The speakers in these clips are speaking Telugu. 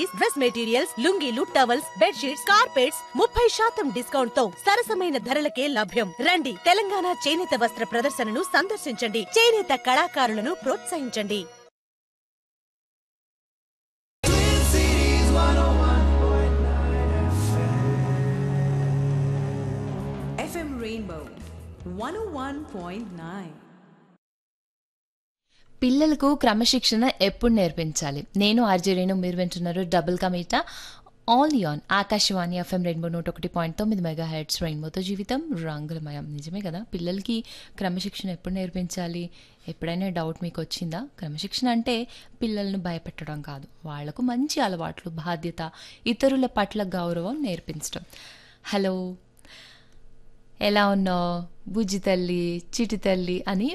శారీస్ డ్రెస్ మెటీరియల్స్ లుంగీలు టవల్స్ బెడ్షీట్స్ కార్పెట్స్ ముప్పై శాతం డిస్కౌంట్ తో సరసమైన ధరలకే లభ్యం రండి తెలంగాణ చేనేత వస్త్ర ప్రదర్శనను సందర్శించండి చేనేత కళాకారులను ప్రోత్సహించండి FM Rainbow 101.9. పిల్లలకు క్రమశిక్షణ ఎప్పుడు నేర్పించాలి నేను ఆర్జేరేను మీరు వింటున్నారు డబుల్ కమీటా ఆల్ ఆన్ ఆకాశవాణి ఎఫ్ఎం రెయిన్బో నూట ఒకటి పాయింట్ తొమ్మిది మెగా హెడ్స్ రెయిన్బోతో జీవితం రంగులమయం నిజమే కదా పిల్లలకి క్రమశిక్షణ ఎప్పుడు నేర్పించాలి ఎప్పుడైనా డౌట్ మీకు వచ్చిందా క్రమశిక్షణ అంటే పిల్లలను భయపెట్టడం కాదు వాళ్లకు మంచి అలవాట్లు బాధ్యత ఇతరుల పట్ల గౌరవం నేర్పించడం హలో ఎలా ఉన్నావు బుజ్జి తల్లి చిటి తల్లి అని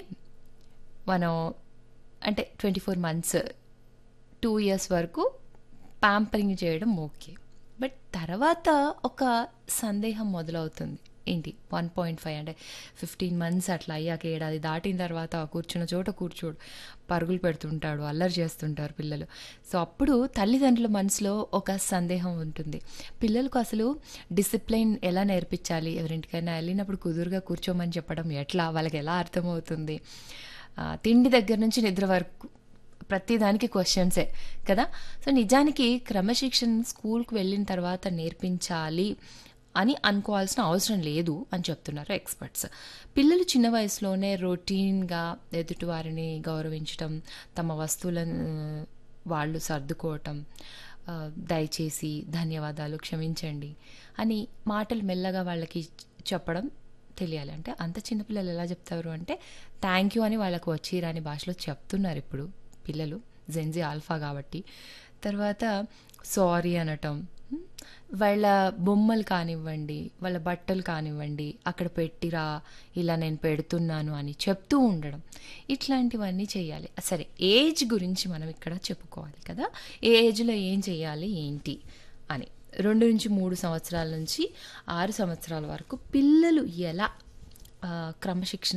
మనం అంటే twenty four months two years వరకు ప్యాంపరింగ్ చేయడం ఓకే బట్ తర్వాత ఒక సందేహం మొదలవుతుంది ఏంటి వన్ పాయింట్ ఫైవ్ అంటే ఫిఫ్టీన్ మంత్స్ అట్లా అయ్యాక ఏడాది దాటిన తర్వాత కూర్చున్న చోట కూర్చోడు పరుగులు పెడుతుంటాడు అల్లరి చేస్తుంటారు పిల్లలు సో అప్పుడు తల్లిదండ్రుల మనసులో ఒక సందేహం ఉంటుంది పిల్లలకు అసలు డిసిప్లైన్ ఎలా నేర్పించాలి ఎవరింటికైనా వెళ్ళినప్పుడు కుదురుగా కూర్చోమని చెప్పడం ఎట్లా వాళ్ళకి ఎలా అర్థమవుతుంది ఆ, తిండి దగ్గర నుంచి నిద్ర వరకు ప్రతిదానికి క్వశ్చన్సే కదా సో నిజానికి క్రమశిక్షణ స్కూల్కి వెళ్ళిన తర్వాత నేర్పించాలి అని అనుకోవాల్సిన అవసరం లేదు అని చెప్తున్నారు ఎక్స్పర్ట్స్ పిల్లలు చిన్న వయసులోనే రొటీన్గా ఎదుటివారిని గౌరవించటం తమ వస్తువులను వాళ్ళు సర్దుకోవటం ఆ, దయచేసి ధన్యవాదాలు క్షమించండి అని మాటలు మెల్లగా వాళ్ళకి చెప్పడం తెలియాలి అంటే అంత చిన్నపిల్లలు ఎలా చెప్తారు అంటే థ్యాంక్ యూ అని వాళ్ళకు వచ్చి రాని భాషలో చెప్తున్నారు ఇప్పుడు పిల్లలు జెన్జీ ఆల్ఫా కాబట్టి తర్వాత సారీ అనటం ఉమ్, వాళ్ళ బొమ్మలు కానివ్వండి వాళ్ళ బట్టలు కానివ్వండి అక్కడ పెట్టిరా ఇలా నేను పెడుతున్నాను అని చెప్తూ ఉండడం ఇట్లాంటివన్నీ చేయాలి సరే ఏజ్ గురించి మనం ఇక్కడ చెప్పుకోవాలి కదా ఏ ఏజ్లో ఏం చేయాలి ఏంటి అని రెండు నుంచి మూడు సంవత్సరాల నుంచి ఆరు సంవత్సరాల వరకు పిల్లలు ఎలా ఆ, క్రమశిక్షణ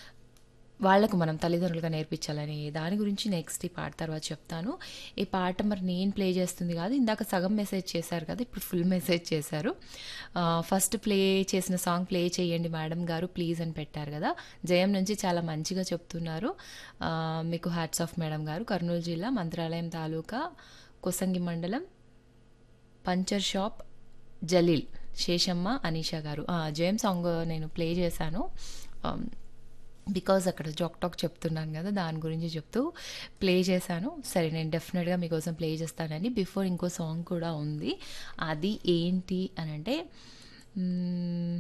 వాళ్లకు మనం తల్లిదండ్రులుగా నేర్పించాలని దాని గురించి నెక్స్ట్ ఈ పాట తర్వాత చెప్తాను ఈ పాట మరి నేను ప్లే చేస్తుంది కాదు ఇందాక సగం మెసేజ్ చేశారు కదా ఇప్పుడు ఫుల్ మెసేజ్ చేశారు ఆ, ఫస్ట్ ప్లే చేసిన సాంగ్ ప్లే చేయండి మేడం గారు ప్లీజ్ అని పెట్టారు కదా జయం నుంచి చాలా మంచిగా చెప్తున్నారు ఆ, మీకు హ్యాట్స్ ఆఫ్ మేడం గారు కర్నూలు జిల్లా మంత్రాలయం తాలూకా కొసంగి మండలం పంచర్ షాప్ జలీల్ శేషమ్మ అనీషా గారు ఆ, జయం సాంగ్ నేను ప్లే చేశాను బికాజ్ అక్కడ జోక్ టాక్ చెప్తున్నాను కదా దాని గురించి చెప్తూ ప్లే చేశాను సరే నేను డెఫినెట్గా మీకోసం ప్లే చేస్తానని బిఫోర్ ఇంకో సాంగ్ కూడా ఉంది అది ఏంటి అని అంటే మ్మ్,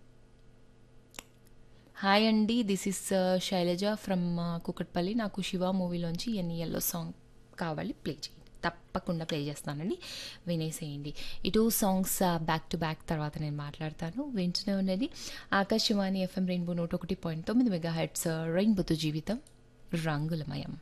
హాయ్ అండి this is Shailaja from Kukatpally నాకు శివ మూవీలోంచి ఎన్ని ఎల్లో సాంగ్ కావాలి ప్లే చేయండి తప్పకుండా ప్లే చేస్తానండి వినేసేయండి ఈ two songs back to back తర్వాత నేను మాట్లాడతాను వింటూనే ఉన్నది ఆకాశవాణి ఎఫ్ఎం రెయిన్బో నూట ఒకటి పాయింట్ తొమ్మిది మెగా హెడ్స్ రెయిన్బోతో జీవితం రంగులమయం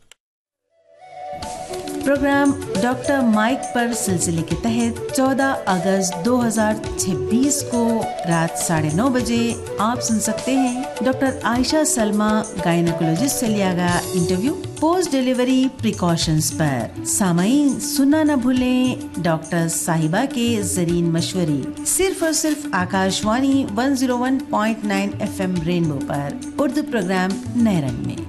प्रोग्राम डॉक्टर माइक पर सिलसिले के तहत 14 अगस्त 2026 को रात साढ़े नौ बजे आप सुन सकते हैं डॉक्टर आयशा सलमा गायनकोलॉजिस्ट से लिया गया इंटरव्यू पोस्ट डिलीवरी प्रिकॉशंस पर सामाइन सुनना न भूलें डॉक्टर साहिबा के जरीन मशवरे सिर्फ और सिर्फ आकाशवाणी 101.9 एफएम रेनबो पर उर्दू प्रोग्राम नए रंग में